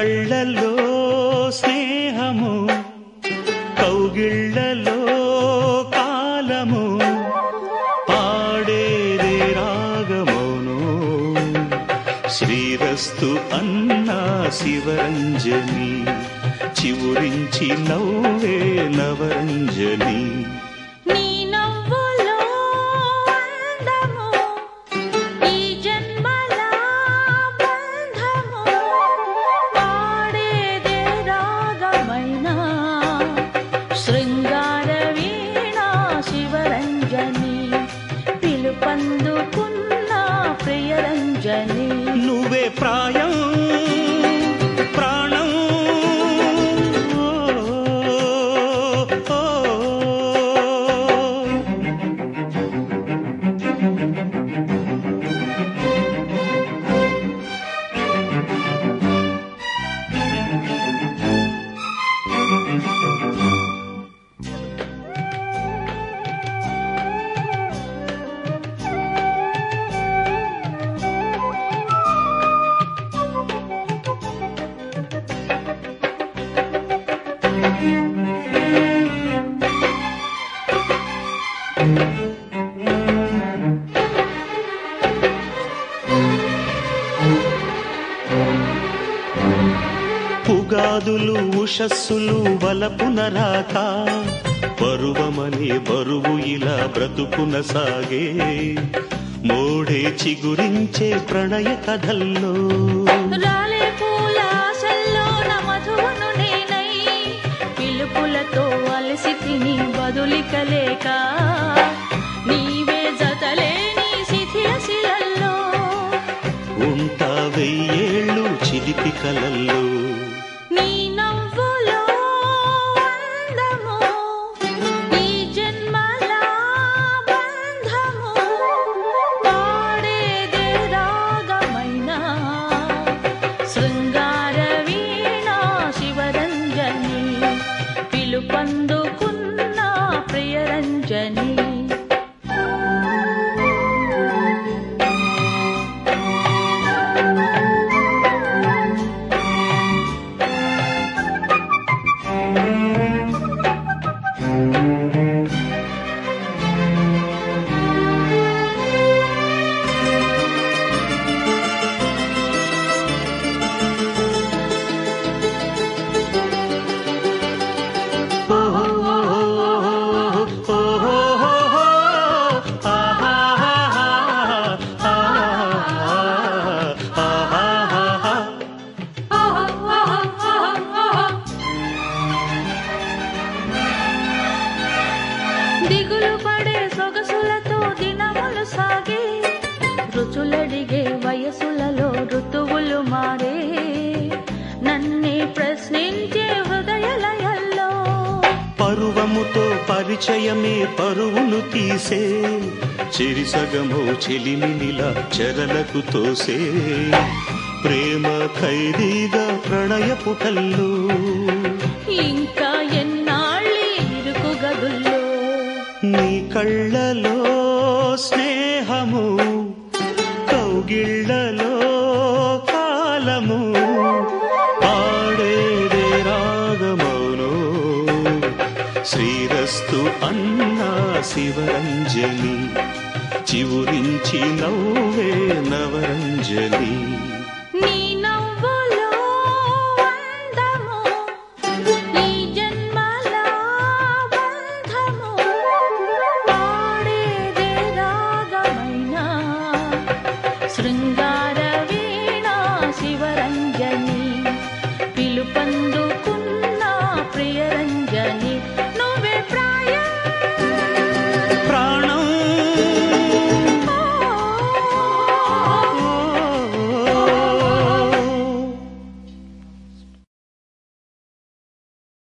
కళ్ళల్లో స్నేహము కౌగిళ్ళలో కాలము పాడేదే రాగమౌను శ్రీరస్తు అన్నా శివరంజని చివురించి నవ్వే నవరంజని నీ నవ్వులో అందము ఈ జన్మల బంధము పాడేదే రాగమైన శృంగార వీణ శివరంజని పిలుపందుకున్న ప్రియరంజని నువ్వే ప్రాయం ప్రాణం ఓ, ఓ, ఓ. పుగాదులు ఉషస్సులు వలపున రాక పరువమనే బరువు ఇలా బ్రతుకున సాగే మోడే చిగురించే ప్రణయ కథల్లో రాలే పూల ఆశల్లో నా మధువును నేనై పిలుపులతో అలసి తిని బదులికలేక నీవే జతలేని శిథిల శిలల్లో ఉంటా వెయ్యేళ్ళు చిలిపి కలల్లో నీ నవ్వులో అందము ఈ జన్మల బంధము పాడేదే రాగమైన శృంగార వీణ శివరంజని పిలుపందుకున్న ప్రియరంజని దిగులు పడే సొగసులతో దినములు సాగే రుచులడిగే వయసులలో ఋతువులు మారే నన్నే ప్రశ్నించే హృదయలయల్లో పరువముతో పరిచయమే పరువును తీసే చిరిసగము చెలిమినిలా చెరలకు తోసే ప్రేమ ఖైదీగా ప్రణయ పుటల్లో ఇంకా ఎన్నాళ్ళి ఇరుకు గదుల్లో నీ కళ్ళలో స్నేహము కౌగిళ్ళలో కాలము పాడేదే రాగమౌను శ్రీరస్తు అన్నా శివరంజని చివురించి నవ్వే నవరంజని నీ